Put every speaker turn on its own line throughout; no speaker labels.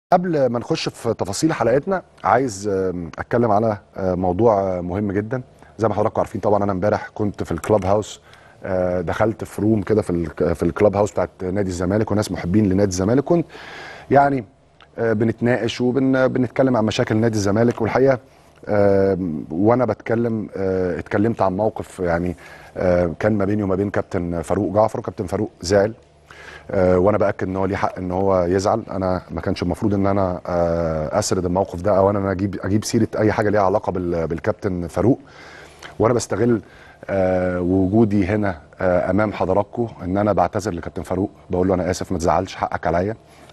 قبل ما نخش في تفاصيل حلقتنا عايز آم، اتكلم على آه، موضوع آه، مهم جدا زي ما حضراتكم عارفين طبعا انا امبارح كنت في الكلاب هاوس آه، دخلت في روم كده في ال- في الكلاب هاوس بتاعت نادي الزمالك وناس محبين لنادي الزمالك كنت يعني آه، بنتناقش وبنتكلم عن مشاكل نادي الزمالك والحقيقه آم، وانا بتكلم آه، اتكلمت عن موقف يعني آه، كان ما بيني وما بين كابتن فاروق جعفر وكابتن فاروق زعل آه، وانا باكد ان هو ليه حق ان هو يزعل انا ما كانش المفروض ان انا آه، اسرد الموقف ده او انا اجيب اجيب سيره اي حاجه ليها علاقه بال- بالكابتن فاروق وانا بستغل آه، وجودي هنا آه، امام حضراتكم ان انا بعتذر لكابتن فاروق بقول له انا اسف ما تزعلش حقك عليا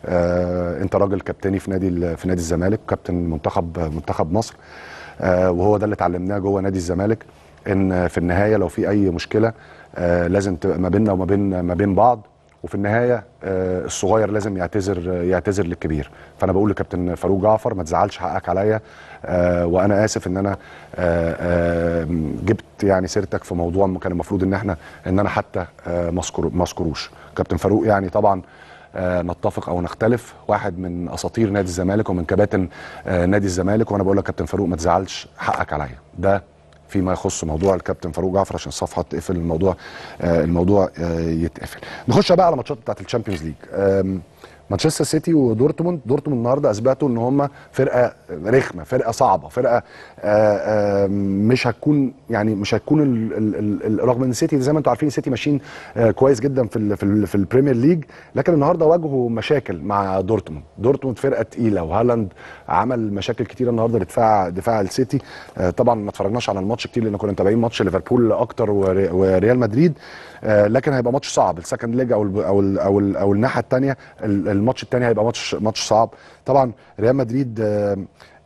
آه، انت راجل كابتني في نادي ال- في نادي الزمالك كابتن منتخب منتخب مصر آه، وهو ده اللي اتعلمناه جوه نادي الزمالك ان في النهايه لو في اي مشكله آه، لازم تبقى ما بيننا وما بين ما بين بعض وفي النهايه آه، الصغير لازم يعتذر يعتذر للكبير فانا بقول لكابتن فاروق جعفر ما تزعلش حقك عليا آه، وانا اسف ان انا آه، آه، جبت يعني سيرتك في موضوع كان المفروض ان احنا ان انا حتى آه، ما أذكر- ما اذكروش كابتن فاروق يعني طبعا آه، نتفق او نختلف واحد من اساطير نادي الزمالك ومن كباتن آه، نادي الزمالك وانا بقول لك كابتن فاروق ما تزعلش حقك عليا ده فيما يخص موضوع الكابتن فاروق جعفر عشان الصفحه تقفل الموضوع آه، الموضوع آه، يتقفل نخش بقى على ماتشات بتاعت الشامبيونز ليج آم، مانشستر سيتي ودورتموند دورتموند النهارده اثبتوا ان هم فرقه رخمه فرقه صعبه فرقه آه، آه، مش هتكون يعني مش هتكون ال ال ال رغم ان السيتي زي ما انتم عارفين السيتي ماشيين آه، كويس جدا في ال في, ال في البريمير ليج لكن النهارده واجهوا مشاكل مع دورتموند دورتموند فرقه تقيله وهالاند عمل مشاكل كتيره النهارده لدفاع دفاع السيتي آه، طبعا ما اتفرجناش على الماتش كتير لان كنا متابعين ماتش ليفربول اكتر وري- وريال مدريد آه، لكن هيبقى ماتش صعب السكند ليج او ال او ال او, ال أو الناحيه الثانيه الماتش الثاني هيبقى ماتش ماتش صعب طبعا ريال مدريد آه،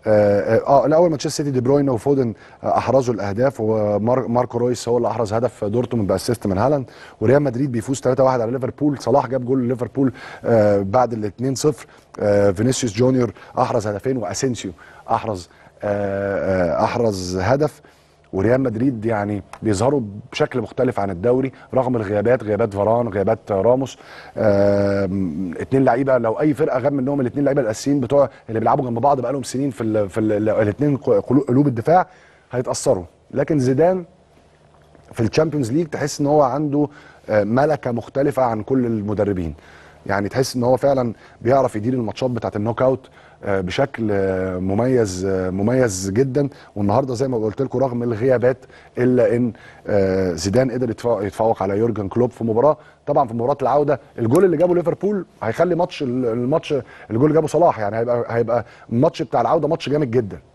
اه آه، الاول مانشستر سيتي دي بروين وفودن آه، احرزوا الاهداف وماركو رويس هو اللي احرز هدف دورتموند باسيست من هالاند وريال مدريد بيفوز 3-1 على ليفربول صلاح جاب جول ليفربول آه، بعد ال 2-0 آه، فينيسيوس جونيور احرز هدفين واسينسيو احرز آه، آه، احرز هدف وريال مدريد يعني بيظهروا بشكل مختلف عن الدوري رغم الغيابات غيابات فاران غيابات راموس آم، اتنين لعيبه لو اي فرقه غاب منهم الاثنين لعيبه الاساسيين بتوع اللي بيلعبوا جنب بعض بقالهم سنين في ال في الاثنين قلوب الدفاع هيتاثروا لكن زيدان في الشامبيونز ليج تحس ان هو عنده آه، ملكه مختلفه عن كل المدربين يعني تحس ان هو فعلا بيعرف يدير الماتشات بتاعت النوك اوت آه، بشكل آه، مميز آه، مميز جدا والنهارده زي ما قلت لكم رغم الغيابات الا ان آه، زيدان قدر يتفوق, يتفوق على يورجن كلوب في مباراه طبعا في مباراه العوده الجول اللي جابه ليفربول هيخلي ماتش الماتش الجول اللي جابه صلاح يعني هيبقى هيبقى الماتش بتاع العوده ماتش جامد جدا